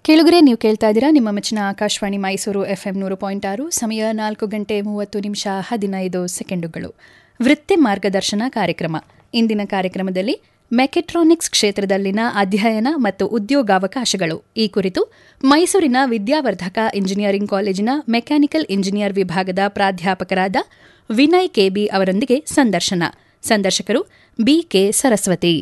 ಕೇಳುಗರೆ ನೀವು ಕೇಳ್ತಾ ಇದ್ದೀರಾ ನಿಮ್ಮ ಮೆಚ್ಚಿನ ಆಕಾಶವಾಣಿ ಮೈಸೂರು ಎಫ್ಎಂ ನೂರು ಪಾಯಿಂಟ್ ಆರು ಸಮಯ ನಾಲ್ಕು ಗಂಟೆ ಮೂವತ್ತು ನಿಮಿಷ ಹದಿನೈದು ಸೆಕೆಂಡುಗಳು ವೃತ್ತಿ ಮಾರ್ಗದರ್ಶನ ಕಾರ್ಯಕ್ರಮ ಇಂದಿನ ಕಾರ್ಯಕ್ರಮದಲ್ಲಿ ಮೆಕೆಟ್ರಾನಿಕ್ಸ್ ಕ್ಷೇತ್ರದಲ್ಲಿನ ಅಧ್ಯಯನ ಮತ್ತು ಉದ್ಯೋಗಾವಕಾಶಗಳು ಈ ಕುರಿತು ಮೈಸೂರಿನ ವಿದ್ಯಾವರ್ಧಕ ಇಂಜಿನಿಯರಿಂಗ್ ಕಾಲೇಜಿನ ಮೆಕ್ಯಾನಿಕಲ್ ಇಂಜಿನಿಯರ್ ವಿಭಾಗದ ಪ್ರಾಧ್ಯಾಪಕರಾದ ವಿನಯ್ ಕೆಬಿ ಅವರೊಂದಿಗೆ ಸಂದರ್ಶನ ಸಂದರ್ಶಕರು ಬಿಕೆ ಸರಸ್ವತಿ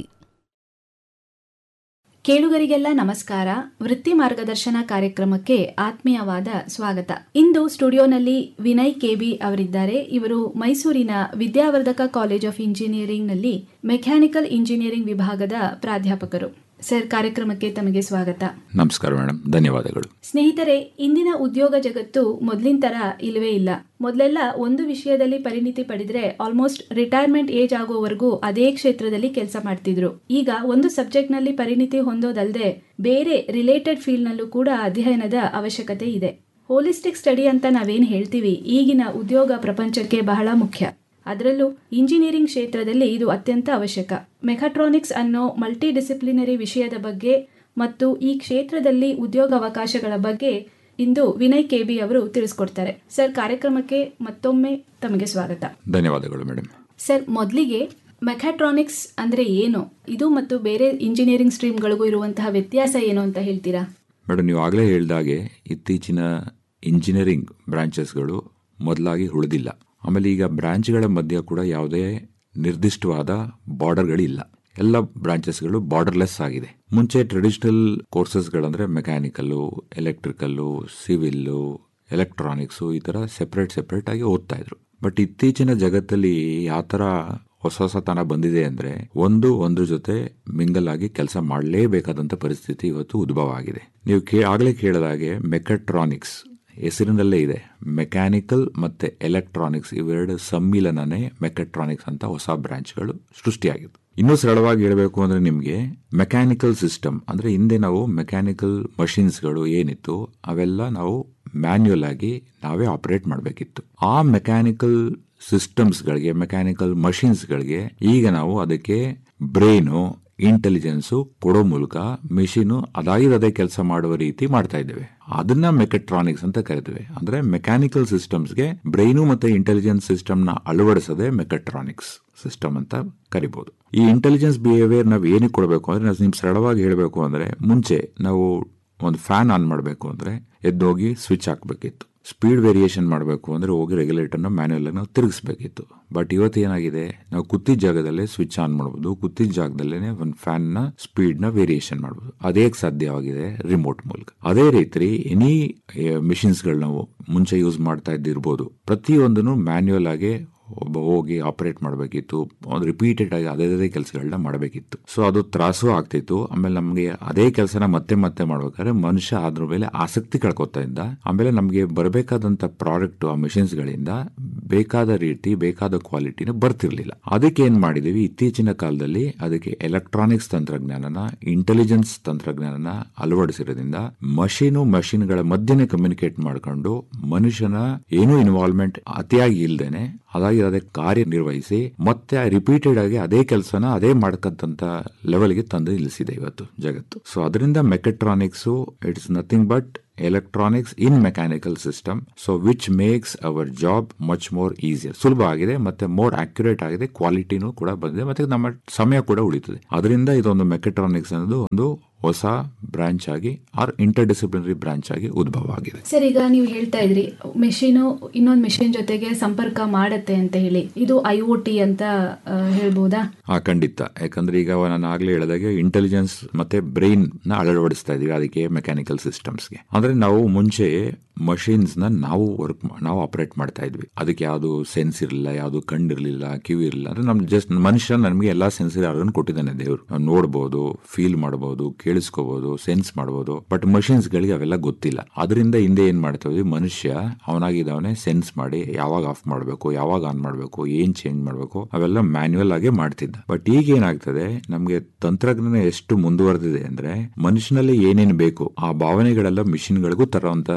ಕೇಳುಗರಿಗೆಲ್ಲ ನಮಸ್ಕಾರ ವೃತ್ತಿ ಮಾರ್ಗದರ್ಶನ ಕಾರ್ಯಕ್ರಮಕ್ಕೆ ಆತ್ಮೀಯವಾದ ಸ್ವಾಗತ ಇಂದು ಸ್ಟುಡಿಯೋನಲ್ಲಿ ವಿನಯ್ ಕೆಬಿ ಅವರಿದ್ದಾರೆ ಇವರು ಮೈಸೂರಿನ ವಿದ್ಯಾವರ್ಧಕ ಕಾಲೇಜ್ ಆಫ್ ಇಂಜಿನಿಯರಿಂಗ್ನಲ್ಲಿ ಮೆಕ್ಯಾನಿಕಲ್ ಇಂಜಿನಿಯರಿಂಗ್ ವಿಭಾಗದ ಪ್ರಾಧ್ಯಾಪಕರು ಸರ್ ಕಾರ್ಯಕ್ರಮಕ್ಕೆ ತಮಗೆ ಸ್ವಾಗತ ನಮಸ್ಕಾರ ಮೇಡಮ್ ಧನ್ಯವಾದಗಳು ಸ್ನೇಹಿತರೆ ಇಂದಿನ ಉದ್ಯೋಗ ಜಗತ್ತು ಮೊದಲಿನ ತರ ಇಲ್ಲವೇ ಇಲ್ಲ ಮೊದಲೆಲ್ಲ ಒಂದು ವಿಷಯದಲ್ಲಿ ಪರಿಣಿತಿ ಪಡೆದ್ರೆ ಆಲ್ಮೋಸ್ಟ್ ರಿಟೈರ್ಮೆಂಟ್ ಏಜ್ ಆಗೋವರೆಗೂ ಅದೇ ಕ್ಷೇತ್ರದಲ್ಲಿ ಕೆಲಸ ಮಾಡ್ತಿದ್ರು ಈಗ ಒಂದು ಸಬ್ಜೆಕ್ಟ್ ನಲ್ಲಿ ಪರಿಣಿತಿ ಹೊಂದೋದಲ್ಲದೆ ಬೇರೆ ರಿಲೇಟೆಡ್ ಫೀಲ್ಡ್ ನಲ್ಲೂ ಕೂಡ ಅಧ್ಯಯನದ ಅವಶ್ಯಕತೆ ಇದೆ ಹೋಲಿಸ್ಟಿಕ್ ಸ್ಟಡಿ ಅಂತ ನಾವೇನ್ ಹೇಳ್ತೀವಿ ಈಗಿನ ಉದ್ಯೋಗ ಪ್ರಪಂಚಕ್ಕೆ ಬಹಳ ಮುಖ್ಯ ಅದರಲ್ಲೂ ಇಂಜಿನಿಯರಿಂಗ್ ಕ್ಷೇತ್ರದಲ್ಲಿ ಇದು ಅತ್ಯಂತ ಅವಶ್ಯಕ ಮೆಕಾಟ್ರಾನಿಕ್ಸ್ ಅನ್ನೋ ಮಲ್ಟಿ ಡಿಸಿಪ್ಲಿನರಿ ವಿಷಯದ ಬಗ್ಗೆ ಮತ್ತು ಈ ಕ್ಷೇತ್ರದಲ್ಲಿ ಉದ್ಯೋಗ ಅವಕಾಶಗಳ ಬಗ್ಗೆ ಇಂದು ವಿನಯ್ ಕೆಬಿ ಅವರು ತಿಳಿಸ್ಕೊಡ್ತಾರೆ ಸರ್ ಕಾರ್ಯಕ್ರಮಕ್ಕೆ ಮತ್ತೊಮ್ಮೆ ತಮಗೆ ಸ್ವಾಗತ ಧನ್ಯವಾದಗಳು ಮೇಡಮ್ ಸರ್ ಮೊದಲಿಗೆ ಮೆಕಾಟ್ರಾನಿಕ್ಸ್ ಅಂದ್ರೆ ಏನು ಇದು ಮತ್ತು ಬೇರೆ ಇಂಜಿನಿಯರಿಂಗ್ ಸ್ಟ್ರೀಮ್ಗಳಿಗೂ ಇರುವಂತಹ ವ್ಯತ್ಯಾಸ ಏನು ಅಂತ ಹೇಳ್ತೀರಾ ಮೇಡಮ್ ನೀವು ಆಗಲೇ ಹೇಳ್ದಾಗೆ ಇತ್ತೀಚಿನ ಇಂಜಿನಿಯರಿಂಗ್ ಬ್ರಾಂಚಸ್ಗಳು ಮೊದಲಾಗಿ ಉಳಿದಿಲ್ಲ ಆಮೇಲೆ ಈಗ ಬ್ರಾಂಚ್ಗಳ ಮಧ್ಯೆ ಕೂಡ ಯಾವುದೇ ನಿರ್ದಿಷ್ಟವಾದ ಬಾರ್ಡರ್ಗಳಿಲ್ಲ ಎಲ್ಲ ಬ್ರಾಂಚಸ್ಗಳು ಬಾರ್ಡರ್ಲೆಸ್ ಆಗಿದೆ ಮುಂಚೆ ಟ್ರೆಡಿಷನಲ್ ಕೋರ್ಸಸ್ಗಳಂದ್ರೆ ಮೆಕ್ಯಾನಿಕಲ್ಲು ಎಲೆಕ್ಟ್ರಿಕಲ್ಲು ಸಿವಿಲ್ಲು ಎಲೆಕ್ಟ್ರಾನಿಕ್ಸು ಈ ಥರ ಸೆಪ್ರೇಟ್ ಸೆಪ್ರೇಟ್ ಆಗಿ ಓದ್ತಾ ಇದ್ರು ಬಟ್ ಇತ್ತೀಚಿನ ಜಗತ್ತಲ್ಲಿ ಯಾವ ಥರ ಹೊಸ ಹೊಸತನ ಬಂದಿದೆ ಅಂದ್ರೆ ಒಂದು ಒಂದ್ರ ಜೊತೆ ಮಿಂಗಲ್ ಆಗಿ ಕೆಲಸ ಮಾಡಲೇಬೇಕಾದಂತ ಪರಿಸ್ಥಿತಿ ಇವತ್ತು ಉದ್ಭವ ಆಗಿದೆ ನೀವು ಕೇ ಆಗಲೇ ಕೇಳಿದಾಗೆ ಮೆಕಟ್ರಾನಿಕ್ಸ್ ಹೆಸರಿನಲ್ಲೇ ಇದೆ ಮೆಕ್ಯಾನಿಕಲ್ ಮತ್ತೆ ಎಲೆಕ್ಟ್ರಾನಿಕ್ಸ್ ಇವೆರಡು ಸಮ್ಮಿಲನನೇ ಮೆಕಟ್ರಾನಿಕ್ಸ್ ಅಂತ ಹೊಸ ಬ್ರಾಂಚ್ಗಳು ಸೃಷ್ಟಿಯಾಗಿದೆ ಇನ್ನೂ ಸರಳವಾಗಿ ಹೇಳಬೇಕು ಅಂದ್ರೆ ನಿಮಗೆ ಮೆಕ್ಯಾನಿಕಲ್ ಸಿಸ್ಟಮ್ ಅಂದ್ರೆ ಹಿಂದೆ ನಾವು ಮೆಕ್ಯಾನಿಕಲ್ ಮಷಿನ್ಸ್ಗಳು ಏನಿತ್ತು ಅವೆಲ್ಲ ನಾವು ಮ್ಯಾನ್ಯುಯಲ್ ಆಗಿ ನಾವೇ ಆಪರೇಟ್ ಮಾಡಬೇಕಿತ್ತು ಆ ಮೆಕ್ಯಾನಿಕಲ್ ಸಿಸ್ಟಮ್ಸ್ಗಳಿಗೆ ಮೆಕ್ಯಾನಿಕಲ್ ಮಷಿನ್ಸ್ಗಳಿಗೆ ಈಗ ನಾವು ಅದಕ್ಕೆ ಬ್ರೈನು ಇಂಟೆಲಿಜೆನ್ಸು ಕೊಡೋ ಮೂಲಕ ಮೆಷಿನು ಅದಾಗಿರದೇ ಕೆಲಸ ಮಾಡುವ ರೀತಿ ಮಾಡ್ತಾ ಇದ್ದೇವೆ ಅದನ್ನ ಮೆಕೆಟ್ರಾನಿಕ್ಸ್ ಅಂತ ಕರಿತೇವೆ ಅಂದ್ರೆ ಮೆಕ್ಯಾನಿಕಲ್ ಸಿಸ್ಟಮ್ಸ್ಗೆ ಬ್ರೈನು ಮತ್ತೆ ಇಂಟೆಲಿಜೆನ್ಸ್ ಸಿಸ್ಟಮ್ ನ ಅಳವಡಿಸದೆ ಮೆಕೆಟ್ರಾನಿಕ್ಸ್ ಸಿಸ್ಟಮ್ ಅಂತ ಕರಿಬಹುದು ಈ ಇಂಟೆಲಿಜೆನ್ಸ್ ಬಿಹೇವಿಯರ್ ನಾವು ಏನಕ್ಕೆ ಕೊಡಬೇಕು ಅಂದ್ರೆ ನಾವು ನಿಮ್ ಸರಳವಾಗಿ ಹೇಳಬೇಕು ಅಂದ್ರೆ ಮುಂಚೆ ನಾವು ಒಂದು ಫ್ಯಾನ್ ಆನ್ ಮಾಡಬೇಕು ಅಂದ್ರೆ ಎದ್ದೋಗಿ ಸ್ವಿಚ್ ಹಾಕಬೇಕಿತ್ತು ಸ್ಪೀಡ್ ವೇರಿಯೇಷನ್ ಮಾಡಬೇಕು ಅಂದ್ರೆ ಹೋಗಿ ರೆಗ್ಯುಲೇಟರ್ನ ಮ್ಯಾನ್ಯಲ್ ನಾವು ತಿರುಗಿಸ್ಬೇಕಿತ್ತು ಬಟ್ ಇವತ್ತು ಏನಾಗಿದೆ ನಾವು ಕೂತಿದ್ದ ಜಾಗದಲ್ಲೇ ಸ್ವಿಚ್ ಆನ್ ಮಾಡಬಹುದು ಕೂತಿದ್ದ ಜಾಗದಲ್ಲೇ ಒಂದು ಫ್ಯಾನ್ ನ ಸ್ಪೀಡ್ ನ ವೇರಿಯೇಷನ್ ಮಾಡಬಹುದು ಅದೇ ಸಾಧ್ಯವಾಗಿದೆ ರಿಮೋಟ್ ಮೂಲಕ ಅದೇ ರೀತಿ ಎನಿ ಮಿಷಿನ್ಸ್ ಗಳು ನಾವು ಮುಂಚೆ ಯೂಸ್ ಮಾಡ್ತಾ ಇದ್ದಿರ್ಬೋದು ಪ್ರತಿಯೊಂದನ್ನು ಮ್ಯಾನ್ಯುಯಲ್ ಆಗಿ ಒಬ್ಬ ಹೋಗಿ ಆಪರೇಟ್ ಮಾಡಬೇಕಿತ್ತು ಒಂದು ರಿಪೀಟೆಡ್ ಆಗಿ ಅದೇ ಅದೇ ಕೆಲಸಗಳನ್ನ ಮಾಡಬೇಕಿತ್ತು ಸೊ ಅದು ತ್ರಾಸು ಆಗ್ತಿತ್ತು ಆಮೇಲೆ ನಮಗೆ ಅದೇ ಕೆಲಸನ ಮತ್ತೆ ಮತ್ತೆ ಮಾಡ್ಬೇಕಾದ್ರೆ ಮನುಷ್ಯ ಅದ್ರ ಮೇಲೆ ಆಸಕ್ತಿ ಕಳ್ಕೊತಾ ಇದ್ದ ಆಮೇಲೆ ನಮಗೆ ಬರಬೇಕಾದಂತ ಪ್ರಾಡಕ್ಟ್ ಆ ಮಿಷಿನ್ಸ್ ಗಳಿಂದ ಬೇಕಾದ ರೀತಿ ಬೇಕಾದ ಕ್ವಾಲಿಟಿನ ಬರ್ತಿರ್ಲಿಲ್ಲ ಅದಕ್ಕೆ ಏನ್ ಮಾಡಿದೀವಿ ಇತ್ತೀಚಿನ ಕಾಲದಲ್ಲಿ ಅದಕ್ಕೆ ಎಲೆಕ್ಟ್ರಾನಿಕ್ಸ್ ತಂತ್ರಜ್ಞಾನನ ಇಂಟೆಲಿಜೆನ್ಸ್ ತಂತ್ರಜ್ಞಾನನ ಅಳವಡಿಸಿರೋದ್ರಿಂದ ಮಷೀನು ಮಷಿನ್ಗಳ ಮಧ್ಯೆ ಕಮ್ಯುನಿಕೇಟ್ ಮಾಡ್ಕೊಂಡು ಮನುಷ್ಯನ ಏನೂ ಇನ್ವಾಲ್ವ್ಮೆಂಟ್ ಅತಿಯಾಗಿ ಇಲ್ದೇನೆ ಅದಾಗಿ ಅದಕ್ಕೆ ಕಾರ್ಯನಿರ್ವಹಿಸಿ ಮತ್ತೆ ರಿಪೀಟೆಡ್ ಆಗಿ ಅದೇ ಕೆಲಸನ ಅದೇ ಮಾಡ್ಕಂತ ಲೆವೆಲ್ಗೆ ತಂದು ನಿಲ್ಲಿಸಿದೆ ಇವತ್ತು ಜಗತ್ತು ಸೊ ಅದರಿಂದ mechatronics it's nothing but electronics in mechanical system so which makes our job much more easier ಸುಲಭ ಆಗಿದೆ ಮತ್ತೆ ಮೋರ್ ಅಕ್ಯುರೇಟ್ ಆಗಿದೆ ಕ್ವಾಲಿಟಿನೂ ಕೂಡ ಬಂದಿದೆ ಮತ್ತೆ ನಮ್ಮ ಸಮಯ ಕೂಡ ಉಳಿತದೆ ಅದರಿಂದ ಇದೊಂದು ಮೆಕೆಟ್ರಾನಿಕ್ಸ್ ಅನ್ನೋದು ಒಂದು ಹೊಸ ಬ್ರಾಂಚ್ ಆಗಿ ಆರ್ ಇಂಟರ್ ಡಿಸಿಪ್ಲಿನರಿ ಬ್ರಾಂಚ್ ಆಗಿ ಉದ್ಭವ ಆಗಿದೆ ಸರ್ ಈಗ ನೀವು ಹೇಳ್ತಾ ಇದ್ರಿ ಮೆಷಿನು ಇನ್ನೊಂದು ಮೆಷಿನ್ ಜೊತೆಗೆ ಸಂಪರ್ಕ ಮಾಡತ್ತೆ ಅಂತ ಹೇಳಿ ಇದು ಐ ಒ ಟಿ ಅಂತ ಆ, ಹೇಳ್ಬೋದಾ ಹಾ ಖಂಡಿತ ಯಾಕಂದ್ರೆ ಈಗ ನಾನು ಆಗ್ಲೇ ಹೇಳಿದಾಗೆ ಇಂಟೆಲಿಜೆನ್ಸ್ ಮತ್ತೆ ಬ್ರೈನ್ ನ ಅಳವಡಿಸ್ತಾ ಇದೀವಿ ಅದಕ್ಕೆ ಮೆಕ್ಯಾನಿಕಲ್ ಸಿಸ್ಟಮ್ಸ್ಗೆ ಅಂದ್ರೆ ನಾವು ಮುಂಚೆ ಮಷಿನ್ಸ್ ನ ನಾವು ವರ್ಕ್ ನಾವು ಆಪರೇಟ್ ಮಾಡ್ತಾ ಇದ್ವಿ ಅದಕ್ಕೆ ಯಾವುದು ಸೆನ್ಸ್ ಇರಲಿಲ್ಲ ಯಾವುದು ಕಣ್ಣಿರ್ಲಿಲ್ಲ ಕಿವಿ ಇರಲಿಲ್ಲ ಅಂದ್ರೆ ನಮ್ ಜಸ್ಟ್ ಮನುಷ್ಯ ನಮಗೆ ಎಲ್ಲಾ ಸೆನ್ಸರಿ ಆರ್ಗನ್ ಕೊಟ್ಟಿದ್ದಾನೆ ದೇವರು ನಾವು ನೋಡಬಹುದು ಫೀಲ್ ಮಾಡಬಹುದು ಕೇಳಿಸ್ಕೋಬಹುದು ಸೆನ್ಸ್ ಮಾಡಬಹುದು ಬಟ್ ಮಷಿನ್ಸ್ ಗಳಿಗೆ ಅವೆಲ್ಲ ಗೊತ್ತಿಲ್ಲ ಅದರಿಂದ ಹಿಂದೆ ಏನ್ ಮಾಡ್ತಾ ಇದ್ವಿ ಮನುಷ್ಯ ಅವನಾಗಿದ್ದವನೇ ಸೆನ್ಸ್ ಮಾಡಿ ಯಾವಾಗ ಆಫ್ ಮಾಡಬೇಕು ಯಾವಾಗ ಆನ್ ಮಾಡಬೇಕು ಏನ್ ಚೇಂಜ್ ಮಾಡಬೇಕು ಅವೆಲ್ಲ ಮ್ಯಾನ್ಯುಯಲ್ ಆಗೇ ಮಾಡ್ತಿದ್ದ ಬಟ್ ಈಗ ಏನಾಗ್ತದೆ ನಮ್ಗೆ ತಂತ್ರಜ್ಞಾನ ಎಷ್ಟು ಮುಂದುವರೆದಿದೆ ಅಂದ್ರೆ ಮನುಷ್ಯನಲ್ಲಿ ಏನೇನ್ ಬೇಕು ಆ ಭಾವನೆಗಳೆಲ್ಲ ಮಿಷಿನ್ ಗಳಿಗೂ ತರುವಂತ ಸಾಮರ್ಥ್ಯ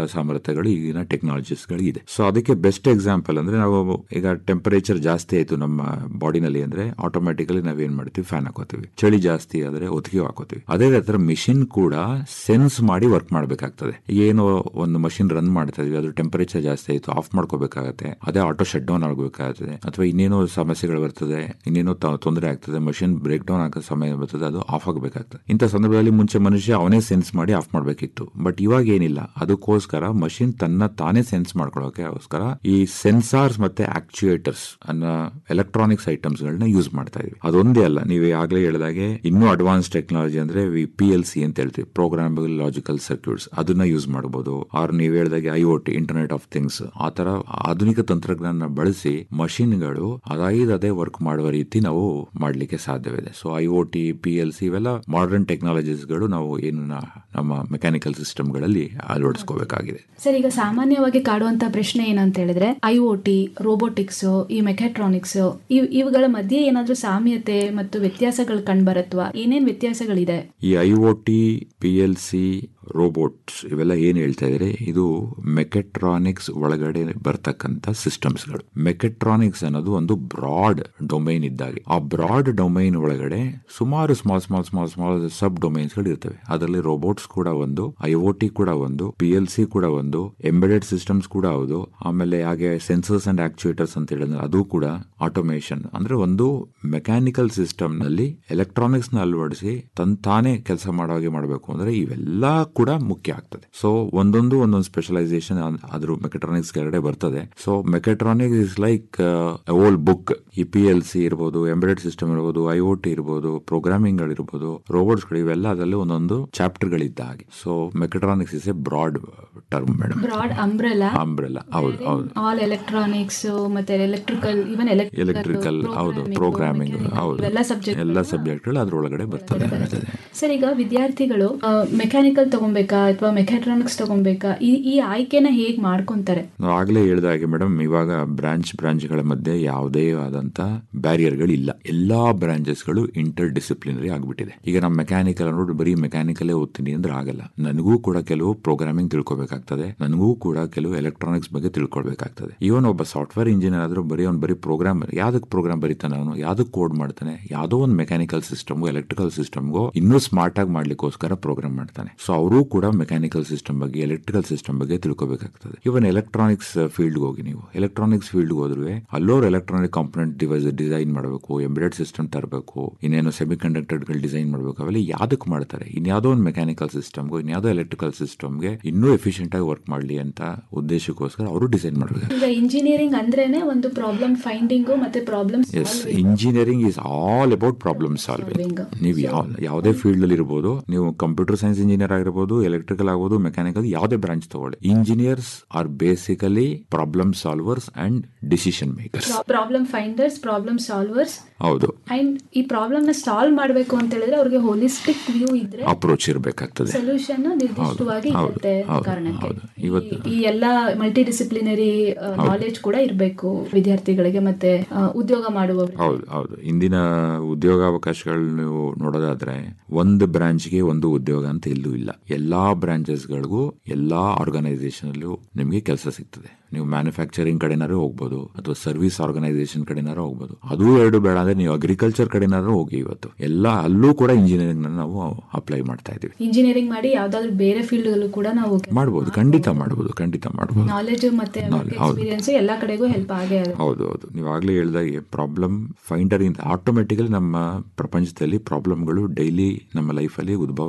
ಸಾಮರ್ಥ್ಯಗಳು ಈಗಿನ ಟೆಕ್ನಾಲಜೀಸ್ಗಳು ಇದೆ ಸೊ ಅದಕ್ಕೆ ಬೆಸ್ಟ್ ಎಕ್ಸಾಂಪಲ್ ಅಂದ್ರೆ ನಾವು ಈಗ ಟೆಂಪರೇಚರ್ ಜಾಸ್ತಿ ಆಯ್ತು ನಮ್ಮ ಬಾಡಿನಲ್ಲಿ ಅಂದ್ರೆ ಆಟೋಮ್ಯಾಟಿಕಲಿ ನಾವೇನ್ ಮಾಡ್ತೀವಿ ಫ್ಯಾನ್ ಹಾಕೋತೀವಿ ಚಳಿ ಜಾಸ್ತಿ ಆದ್ರೆ ಒತ್ತಿಗೆ ಹಾಕೋತೀವಿ ಅದೇ ತರ ಮಿಷಿನ್ ಕೂಡ ಸೆನ್ಸ್ ಮಾಡಿ ವರ್ಕ್ ಮಾಡಬೇಕಾಗ್ತದೆ ಏನೋ ಒಂದು ಮಷಿನ್ ರನ್ ಮಾಡ್ತಾ ಇದೀವಿ ಅದು ಟೆಂಪರೇಚರ್ ಜಾಸ್ತಿ ಆಯ್ತು ಆಫ್ ಮಾಡ್ಕೋಬೇಕಾಗತ್ತೆ ಅದೇ ಆಟೋ ಶಟ್ ಡೌನ್ ಆಗಬೇಕಾಗ್ತದೆ ಅಥವಾ ಇನ್ನೇನೋ ಸಮಸ್ಯೆಗಳು ಬರ್ತದೆ ಇನ್ನೇನೋ ತ- ತೊಂದರೆ ಆಗ್ತದೆ ಮಷಿನ್ ಬ್ರೇಕ್ ಡೌನ್ ಆಗೋ ಸಮಯ ಬರ್ತದೆ ಅದು ಆಫ್ ಆಗಬೇಕಾಗ್ತದೆ ಇಂಥ ಸಂದರ್ಭದಲ್ಲಿ ಮುಂಚೆ ಮನುಷ್ಯ ಅವನೇ ಸೆನ್ಸ್ ಮಾಡಿ ಆಫ್ ಮಾಡಬೇಕಿತ್ತು ಬಟ್ ಇವಾಗ ಏನಿಲ್ಲ ಅದಕ್ಕೋಸ್ಕರ ಮಷಿನ್ ತನ್ನ ತಾನೇ ಸೆನ್ಸ್ ಮಾಡ್ಕೊಳ್ಳೋಕೆಗೋಸ್ಕರ ಈ ಸೆನ್ಸಾರ್ಸ್ ಮತ್ತೆ ಆಕ್ಚುಯೇಟರ್ಸ್ ಅನ್ನೋ ಎಲೆಕ್ಟ್ರಾನಿಕ್ಸ್ ಐಟಮ್ಸ್ ಗಳನ್ನ ಯೂಸ್ ಮಾಡ್ತಾ ಇದೀವಿ ಅದೊಂದೇ ಅಲ್ಲ ನೀವು ಆಗ್ಲೇ ಹೇಳಿದಾಗೆ ಇನ್ನೂ ಅಡ್ವಾನ್ಸ್ ಟೆಕ್ನಾಲಜಿ ಅಂದ್ರೆ ಪಿ ಎಲ್ ಸಿ ಅಂತ ಹೇಳ್ತೀವಿ ಪ್ರೋಗ್ರಾಮಬಲ್ ಲಾಜಿಕಲ್ ಸರ್ಕ್ಯೂಟ್ಸ್ ಅದನ್ನ ಯೂಸ್ ಮಾಡಬಹುದು ಆರ್ ನೀವು ಹೇಳಿದಾಗೆ I T internet of things ಆ ತರ ಆಧುನಿಕ ತಂತ್ರಜ್ಞಾನ ಬಳಸಿ ಮಷಿನ್ಗಳು ಅದಾಯ್ದು ಅದೇ ವರ್ಕ್ ಮಾಡುವ ರೀತಿ ನಾವು ಮಾಡ್ಲಿಕ್ಕೆ ಸಾಧ್ಯವಿದೆ so I O T P L C ಇವೆಲ್ಲ ಮಾಡರ್ನ್ ಟೆಕ್ನಾಲಜೀಸ್ಗಳು ನಾವು ಏನು ನಾ- ನಮ್ಮ ಮೆಕ್ಯಾನಿಕಲ್ ಸಿಸ್ಟಮ್ಗಳಲ್ಲಿ ಅಳವಡಿಸ್ಕೋಬೇಕಾಗಿದೆ ಸರ್ ಈಗ ಸಾಮಾನ್ಯವಾಗಿ ಕಾಡುವಂತ ಪ್ರಶ್ನೆ ಏನಂತ ಹೇಳಿದ್ರೆ ಐ ಒ ಟಿ ರೋಬೋಟಿಕ್ಸ್ ಈ ಮೆಕ್ಯಾಟ್ರಾನಿಕ್ಸ್ ಇವುಗಳ ಮಧ್ಯೆ ಏನಾದ್ರೂ ಸಾಮ್ಯತೆ ಮತ್ತು ವ್ಯತ್ಯಾಸಗಳು ಕಂಡ್ಬರತ್ವಾ ಏನೇನ್ ವ್ಯತ್ಯಾಸಗಳಿದೆ ಈ I O T P L C robots ಇವೆಲ್ಲ ಏನ್ ಹೇಳ್ತಾ ಇದ್ರೆ ಇದು ಮೆಕೆಟ್ರಾನಿಕ್ಸ್ ಒಳಗಡೆ ಬರ್ತಕ್ಕಂಥ ಸಿಸ್ಟಮ್ಸ್ಗಳು ಮೆಕೆಟ್ರಾನಿಕ್ಸ್ ಅನ್ನೋದು ಒಂದು ಬ್ರಾಡ್ ಡೊಮೈನ್ ಇದ್ದಾಗೆ ಆ ಬ್ರಾಡ್ ಡೊಮೈನ್ ಒಳಗಡೆ ಸುಮಾರು small small small small sub domains ಗಳು ಇರ್ತವೆ ಅದರಲ್ಲಿ ರೋಬೋಟ್ಸ್ ಕೂಡ ಒಂದು ಐ ಒ ಟಿ ಕೂಡ ಒಂದು ಪಿ ಎಲ್ ಸಿ ಕೂಡ ಒಂದು ಎಂಬೆಡೆಡ್ ಸಿಸ್ಟಮ್ಸ್ ಕೂಡ ಹೌದು ಆಮೇಲೆ ಹಾಗೆ ಸೆನ್ಸರ್ಸ್ ಅಂಡ್ ಆಕ್ಚುಯೇಟರ್ಸ್ ಅಂತ ಹೇಳಿದ್ರೆ ಅದು ಕೂಡ ಆಟೋಮೇಷನ್ ಅಂದ್ರೆ ಒಂದು ಮೆಕ್ಯಾನಿಕಲ್ ಸಿಸ್ಟಮ್ ನಲ್ಲಿ ಎಲೆಕ್ಟ್ರಾನಿಕ್ಸ್ ನ ಅಳವಡಿಸಿ ತನ್ ತಾನೇ ಕೆಲಸ ಮಾಡೋ ಹಾಗೆ ಮಾಡಬೇಕು ಅಂದ್ರೆ ಇವೆಲ್ಲ ಕೂಡ ಮುಖ್ಯ ಆಗ್ತದೆ ಸೊ ಒಂದೊಂದು ಒಂದೊಂದು ಸ್ಪೆಷಲೈಸೇಷನ್ ಅದ್ರ ಮೆಕೆಟ್ರಾನಿಕ್ಸ್ ಕೆಳಗಡೆ ಬರ್ತದೆ so mechatronics is like whole book ಈ ಪಿ ಎಲ್ ಸಿ ಇರ್ಬೋದು ಎಂಬ್ರಾಯ್ಡ್ ಸಿಸ್ಟಮ್ ಇರ್ಬೋದು ಐ ಒ ಟಿ ಇರ್ಬೋದು ಪ್ರೋಗ್ರಾಮಿಂಗ್ ಗಳಿರ್ಬೋದು ರೋಬೋಟ್ಸ್ ಗಳು ಇವೆಲ್ಲ ಅದರಲ್ಲಿ ಒಂದೊಂದು ಚಾಪ್ಟರ್ ಗಳಿದ್ದ ಹಾಗೆ so mechatronics is a broad term madam broad umbrella umbrella ಹೌದು ಹೌದು ಆಲ್ ಎಲೆಕ್ಟ್ರಾನಿಕ್ಸ್ ಮತ್ತೆ ಎಲೆಕ್ಟ್ರಿಕಲ್ ಇವನ್ ಎಲೆಕ್ಟ್ರಿಕಲ್ ಹೌದು ಪ್ರೋಗ್ರಾಮಿಂಗ್ ಹೌದು ಎಲ್ಲ ಸಬ್ಜೆಕ್ಟ್ ಎಲ್ಲ ಸಬ್ಜೆಕ್ಟ್ಗಳು ಅದ್ರೊಳಗಡೆ ಬರ್ತದೆ ಸರ್ ಈಗ ವಿದ್ಯಾರ್ಥಿಗಳು ಮೆಕ್ಯಾನಿಕಲ್ ತಗೊಬೇಕಾ ಅಥವಾ ಮೆಕ್ಯಾಟ್ರಾನಿಕ್ಸ್ ತಗೊಬೇಕಾ ಈ ಈ ಆಯ್ಕೆನ ಹೇಗ್ ಮಾಡ್ಕೊಂತಾರೆ ನಾವು ಆಗ್ಲೇ ಹೇಳಿದ ಹಾಗೆ ಮೇಡಮ್ ಇವಾಗ ಬ್ರಾಂಚ್ ಬ್ರಾಂಚ್ಗಳ ಮಧ್ಯೆ ಯಾವುದೇ ಆದಂತ ಬ್ಯಾರಿಯರ್ಗಳಿಲ್ಲ ಎಲ್ಲಾ ಬ್ರಾಂಚಸ್ಗಳು ಇಂಟರ್ ಡಿಸಿಪ್ಲಿನರಿ ಆಗ್ಬಿಟ್ಟಿದೆ ಈಗ ನಮ್ಮ ಮೆಕ್ಯಾನಿಕಲ್ ಅನ್ನೋದು ಬರೀ ಮೆಕ್ಯಾನಿಕಲೇ ಓದ್ತೀನಿ ಅಂದ್ರೆ ಆಗಲ್ಲ ನನಗೂ ಕೂಡ ಕೆಲವು ಪ್ರೋಗ್ರಾಮಿಂಗ್ ತಿಳ್ಕೊಬೇಕಾಗ್ತದೆ ನನಗೂ ಕೂಡ ಕೆಲವು ಎಲೆಕ್ಟ್ರಾನಿಕ್ಸ್ ಬಗ್ಗೆ ತಿಳ್ಕೊಳ್ಬೇಕಾಗ್ತದೆ ಇವನ್ ಒಬ್ಬ ಸಾಫ್ಟ್ವೇರ್ ಇಂಜಿನಿಯರ್ ಆದ್ರೂ ಬರೀ ಅವ್ನು ಬರೀ ಪ್ರೋಗ್ರಾಮ್ ಯಾವ್ದಕ್ ಪ್ರೋಗ್ರಾಮ್ ಬರೀತಾನೆ ಅವನು ಯಾವ್ದಕ್ ಕೋಡ್ ಮಾಡ್ತಾನೆ ಯಾವ್ದೋ ಒಂದು ಮೆಕ್ಯಾನಿಕಲ್ ಸಿಸ್ಟಮ್ಗೂ ಎಲೆಕ್ಟ್ರಿಕಲ್ ಸಿಸ್ಟಮ್ಗೂ ಇನ್ನೂ ಸ್ಮಾರ್ಟ್ ಆಗಿ ಮಾಡ್ಲಿಕ್ಕೋಸ್ಕರ ಪ್ರೋಗ್ರಾಮ್ ಮಾಡ್ತಾನೆ ಸೊ ಅವರು ಕೂಡ ಮೆಕ್ಯಾನಿಕಲ್ ಸಿಸ್ಟಮ್ ಬಗ್ಗೆ ಎಲೆಕ್ಟ್ರಿಕಲ್ ಸಿಸ್ಟಮ್ ಬಗ್ಗೆ ತಿಳ್ಕೊಬೇಕಾಗ್ತದೆ ಇವನ್ ಎಲೆಕ್ಟ್ರಾನಿಕ್ಸ್ ಫೀಲ್ಡ್ ಹೋಗಿ ನೀವು ಎಲೆಕ್ಟ್ರಾನಿಕ್ಸ್ ಫೀಲ್ಡ್ ಹೋದ್ರೆ ಅಲ್ಲೋರ್ ಎಲೆಕ್ಟ್ರಾನಿಕ್ ಕಾಂಪೊನೆಂಟ್ ಡಿವೈಸ್ ಡಿಸೈನ್ ಮಾಡಬೇಕು ಎಂಬ್ರಾಯ್ಡ್ ಸಿಸ್ಟಮ್ ತರಬೇಕು ಇನ್ನೇನು ಸೆಮಿ ಕಂಡಕ್ಟರ್ಗಳು ಡಿಸೈನ್ ಮಾಡಬೇಕು ಅವೆಲ್ಲ ಯಾವ್ದಕ್ ಮಾಡ್ತಾರೆ ಇನ್ಯಾವುದೋ ಒಂದು ಮೆಕ್ಯಾನಿಕಲ್ ಸಿಸ್ಟಮ್ಗೂ ಇನ್ಯಾವುದೋ ಎಲೆಕ್ಟ್ರಿಕಲ್ ಸಿಸ್ಟಮ್ಗೆ ಇನ್ನೂ ಎಫಿಷಿಯಂಟ್ ಆಗಿ ವರ್ಕ್ ಮಾಡಲಿ ಅಂತ ಉದ್ದೇಶಕ್ಕೋಸ್ಕರ ಅವರು ಡಿಸೈನ್ ಮಾಡಬೇಕು ಈಗ ಇಂಜಿನಿಯರಿಂಗ್ ಅಂದ್ರೇನೆ ಒಂದು ಪ್ರಾಬ್ಲಮ್ ಫೈಂಡಿಂಗು ಮತ್ತೆ problem as engineering is all about problem solving ನೀವು ಯಾವ ಯಾವುದೇ ಫೀಲ್ಡ್ ಅಲ್ಲಿ ಇರ್ಬೋದು ನೀವು ಕಂಪ್ಯೂಟರ್ ಸೈನ್ಸ್ ಇಂಜಿನಿಯರ್ ಆಗಿರ್ಬೋದು ಎಲೆಕ್ಟ್ರಿಕಲ್ ಆಗ್ಬೋದು ಮೆಕ್ಯಾನಿಕಲ್ ಯಾವುದೇ ಬ್ರಾಂಚ್ ತಗೊಳ್ಳಿ engineers are basically problem solvers and decision makers problem finders problem solvers ಹೌದು ಅಂಡ್ ಈ ಪ್ರಾಬ್ಲಮ್ ನ ಸಾಲ್ವ್ ಮಾಡಬೇಕು ಅಂತ ಹೇಳಿದ್ರೆ ಅವ್ರಿಗೆ ಹೋಲಿಸ್ಟಿಕ್ ವ್ಯೂ ಇದ್ರೆ ಅಪ್ರೋಚ್ ಇರಬೇಕಾಗ್ತದೆ ಸೊಲ್ಯೂಷನ್ ನಿರ್ದಿಷ್ಟವಾಗಿ ಹೌದು, ಇರುತ್ತೆ ಹೌದು, ಕಾರಣಕ್ಕೆ ಹೌದು. ಇವತ್ತು- ಈ- ಈ ಎಲ್ಲಾ ಮಲ್ಟಿ ಡಿಸಿಪ್ಲಿನರಿ ನಾಲೆಜ್ ಕೂಡ ಇರಬೇಕು ವಿದ್ಯಾರ್ಥಿಗಳಿಗೆ ಮತ್ತೆ ಆ, ಉದ್ಯೋಗ ಮಾಡುವವರಿಗೆ ಹೌದು ಹೌದು ಇಂದಿನ ಉದ್ಯೋಗಾವಕಾಶಗಳು ನೀವು ನೋಡೋದಾದ್ರೆ ಒಂದು ಬ್ರಾಂಚ್ಗೆ ಒಂದು ಉದ್ಯೋಗ ಅಂತ ಎಲ್ಲೂ ಇಲ್ಲ ಎಲ್ಲಾ ಬ್ರಾಂಚಸ್ಗಳಿಗೂ ಎಲ್ಲಾ ಆರ್ಗನೈಸೇಷನ್ ಅಲ್ಲೂ ನಿಮಗೆ ಕೆಲಸ ಸಿಗ್ತದೆ ನೀವು ಮ್ಯಾನುಫ್ಯಾಕ್ಚರಿಂಗ್ ಕಡೆನಾರು ಹೋಗ್ಬೋದು ಅಥವಾ ಸರ್ವಿಸ್ ಆರ್ಗನೈಸೇಷನ್ ಕಡೆನಾರು ಹೋಗ್ಬೋದು ಅದು ಎರಡು ಬೇಡ ಅಂದ್ರೆ ನೀವು ಅಗ್ರಿಕಲ್ಚರ್ ಕಡೆನಾರು ಹೋಗಿ ಇವತ್ತು ಎಲ್ಲ ಅಲ್ಲೂ ಕೂಡ ಇಂಜಿನಿಯರಿಂಗ್ ನಾವು ಅಪ್ಲೈ ಮಾಡ್ತಾ ಇದೀವಿ ಇಂಜಿನಿಯರಿಂಗ್ ಮಾಡಿ ಯಾವ್ದಾದ್ರು ಬೇರೆ ಫೀಲ್ಡ್ ಗಳಲ್ಲೂ ಕೂಡ ನಾವು ಮಾಡ್ಬೋದು ಖಂಡಿತ ಮಾಡ್ಬೋದು ಖಂಡಿತ ಮಾಡ್ಬೋದು ನಾಲೆಜ್ ಮತ್ತೆ ಹೌದು. ಎಕ್ಸ್ಪೀರಿಯನ್ಸ್ ಎಲ್ಲಾ ಕಡೆಗೂ ಹೆಲ್ಪ್ ಆಗೇ ಆಗುತ್ತೆ ಹೌದು ಹೌದು ನೀವು ಆಗ್ಲೇ ಹೇಳಿದಾಗೆ ಪ್ರಾಬ್ಲಮ್ ಫೈಂಡರ್ ಇಂದ ಆಟೋಮೆಟಿಕಲಿ ನಮ್ಮ ಪ್ರಪಂಚದಲ್ಲಿ ಪ್ರಾಬ್ಲಮ್ಗಳು ಡೈಲಿ ನಮ್ಮ ಲೈಫಲ್ಲಿ ಉದ್ಭವ